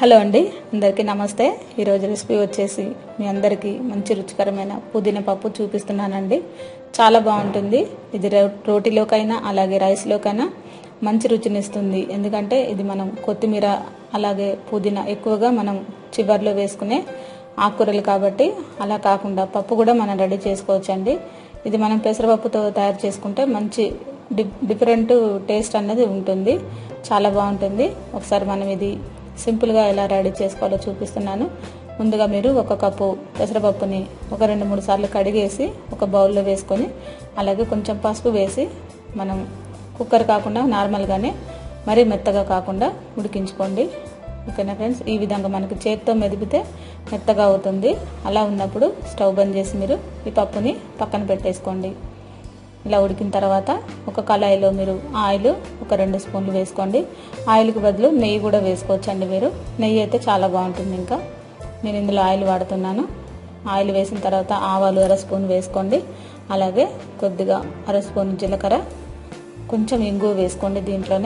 hello అండి అందరికీ నమస్తే ఈరోజు రెసిపీ వచ్చేసి మీ అందరికీ మంచి రుచికరమైన పుదీనా పప్పు చూపిస్తున్నానండి చాలా బాగుంటుంది ఇది రో- రోటీలోకైనా అలాగే రైస్లోకైనా మంచి రుచినిస్తుంది ఎందుకంటే ఇది మనం కొత్తిమీర అలాగే పుదీనా ఎక్కువగా మనం చివర్లో వేసుకునే ఆకుకూరలు కాబట్టి అలా కాకుండా పప్పు కూడా మనం రెడీ చేసుకోవచ్చండి ఇది మనం పెసరపప్పుతో తయారు చేసుకుంటే మంచి డి డిఫరెంట్ టేస్ట్ అన్నది ఉంటుంది చాలా బాగుంటుంది ఒకసారి మనం ఇది సింపుల్గా ఎలా రెడీ చేసుకోవాలో చూపిస్తున్నాను ముందుగా మీరు ఒక కప్పు పెసరపప్పుని ఒక రెండు మూడు సార్లు కడిగేసి ఒక బౌల్లో వేసుకొని అలాగే కొంచెం పసుపు వేసి మనం కుక్కర్ కాకుండా నార్మల్గానే మరీ మెత్తగా కాకుండా ఉడికించుకోండి ఓకేనా ఫ్రెండ్స్ ఈ విధంగా మనకి చేతితో మెదిపితే మెత్తగా అవుతుంది అలా ఉన్నప్పుడు స్టవ్ బంద్ చేసి మీరు ఈ పప్పుని పక్కన పెట్టేసుకోండి ఇలా ఉడికిన తర్వాత ఒక కళాయిలో మీరు ఆయిల్ ఒక రెండు స్పూన్లు వేసుకోండి ఆయిల్కి బదులు నెయ్యి కూడా వేసుకోవచ్చండి మీరు నెయ్యి అయితే చాలా బాగుంటుంది ఇంకా నేను ఇందులో ఆయిల్ వాడుతున్నాను ఆయిల్ వేసిన తర్వాత ఆవాలు అర స్పూన్ వేసుకోండి అలాగే కొద్దిగా అర స్పూన్ జీలకర్ర కొంచెం ఇంగువ వేసుకోండి దీంట్లోనే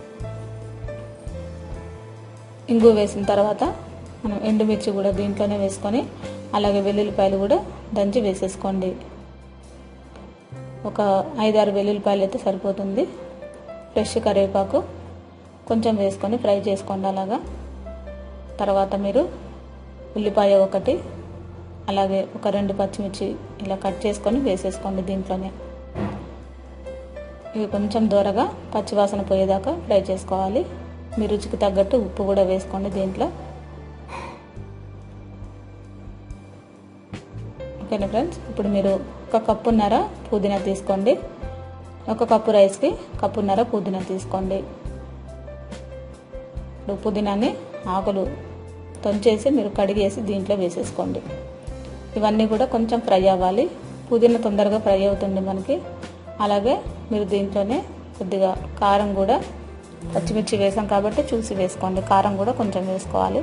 ఇంగువ వేసిన తర్వాత మనం ఎండుమిర్చి కూడా దీంట్లోనే వేసుకొని అలాగే వెల్లుల్లిపాయలు కూడా దంచి వేసేసుకోండి ఒక ఐదారు వెల్లుల్లిపాయలు అయితే సరిపోతుంది ఫ్రెష్ కరివేపాకు కొంచెం వేసుకొని ఫ్రై చేసుకోండి అలాగా తర్వాత మీరు ఉల్లిపాయ ఒకటి అలాగే ఒక రెండు పచ్చిమిర్చి ఇలా కట్ చేసుకొని వేసేసుకోండి దీంట్లోనే ఇవి కొంచెం దూరగా పచ్చివాసన పోయేదాకా ఫ్రై చేసుకోవాలి మీ రుచికి తగ్గట్టు ఉప్పు కూడా వేసుకోండి దీంట్లో ఓకేనా ఫ్రెండ్స్ ఇప్పుడు మీరు ఒక కప్పున్నర పుదీనా తీసుకోండి ఒక కప్పు రైస్కి కప్పున్నర పుదీనా తీసుకోండి ఇప్పుడు పుదీనాని ఆకులు తొంచేసి మీరు కడిగేసి దీంట్లో వేసేసుకోండి ఇవన్నీ కూడా కొంచెం ఫ్రై అవ్వాలి పుదీనా తొందరగా ఫ్రై అవుతుంది మనకి అలాగే మీరు దీంట్లోనే కొద్దిగా కారం కూడా పచ్చిమిర్చి వేసాం కాబట్టి చూసి వేసుకోండి కారం కూడా కొంచెం వేసుకోవాలి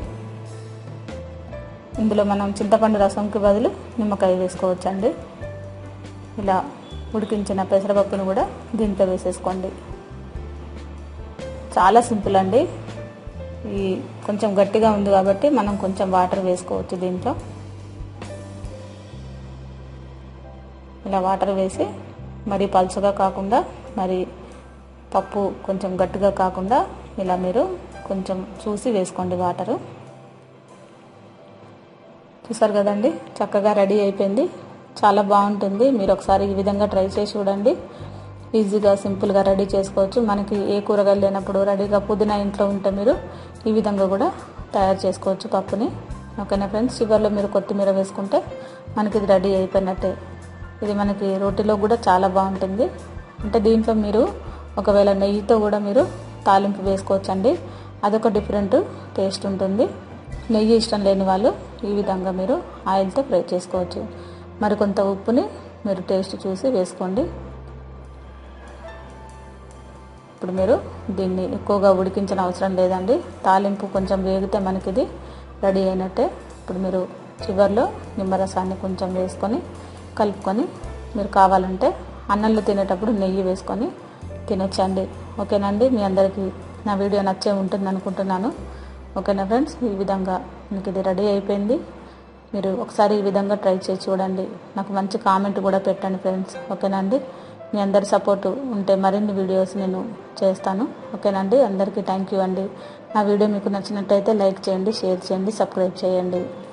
ఇందులో మనం చింతపండు రసంకి బదులు నిమ్మకాయ వేసుకోవచ్చండి ఇలా ఉడికించిన పెసరపప్పును కూడా దీంట్లో వేసేసుకోండి చాలా సింపుల్ అండి ఈ కొంచెం గట్టిగా ఉంది కాబట్టి మనం కొంచెం వాటర్ వేసుకోవచ్చు దీంట్లో ఇలా వాటర్ వేసి మరీ పలుచగా కాకుండా మరి పప్పు కొంచెం గట్టిగా కాకుండా ఇలా మీరు కొంచెం చూసి వేసుకోండి వాటరు చూసారు కదండి చక్కగా రెడీ అయిపోయింది చాలా బాగుంటుంది మీరు ఒకసారి ఈ విధంగా ట్రై చేసి చూడండి ఈజీగా సింపుల్గా రెడీ చేసుకోవచ్చు మనకి ఏ కూరగాయలు లేనప్పుడు రెడీగా పుదీనా ఇంట్లో ఉంటే మీరు ఈ విధంగా కూడా తయారు చేసుకోవచ్చు పప్పుని ఓకేనా ఫ్రెండ్స్ చివరిలో మీరు కొత్తిమీర వేసుకుంటే మనకి ఇది రెడీ అయిపోయినట్టే ఇది మనకి రోటీలో కూడా చాలా బాగుంటుంది అంటే దీంట్లో మీరు ఒకవేళ నెయ్యితో కూడా మీరు తాలింపు వేసుకోవచ్చండి అదొక డిఫరెంట్ టేస్ట్ ఉంటుంది నెయ్యి ఇష్టం లేని వాళ్ళు ఈ విధంగా మీరు ఆయిల్తో ఫ్రై చేసుకోవచ్చు మరి కొంత ఉప్పుని మీరు టేస్ట్ చూసి వేసుకోండి ఇప్పుడు మీరు దీన్ని ఎక్కువగా ఉడికించిన అవసరం లేదండి తాలింపు కొంచెం వేగితే మనకి ఇది రెడీ అయినట్టే ఇప్పుడు మీరు చివరిలో నిమ్మరసాన్ని కొంచెం వేసుకొని కలుపుకొని మీరు కావాలంటే అన్నంలో తినేటప్పుడు నెయ్యి వేసుకొని తినొచ్చండి ఓకేనండి మీ అందరికీ నా వీడియో నచ్చే ఉంటుంది అనుకుంటున్నాను ఓకేనా ఫ్రెండ్స్ ఈ విధంగా మీకు ఇది రెడీ అయిపోయింది మీరు ఒకసారి ఈ విధంగా ట్రై చేసి చూడండి నాకు మంచి కామెంట్ కూడా పెట్టండి ఫ్రెండ్స్ ఓకేనండి మీ అందరి సపోర్ట్ ఉంటే మరిన్ని వీడియోస్ నేను చేస్తాను ఓకేనండి అందరికీ థ్యాంక్ యూ అండి నా వీడియో మీకు నచ్చినట్టయితే లైక్ చేయండి షేర్ చేయండి సబ్స్క్రైబ్ చేయండి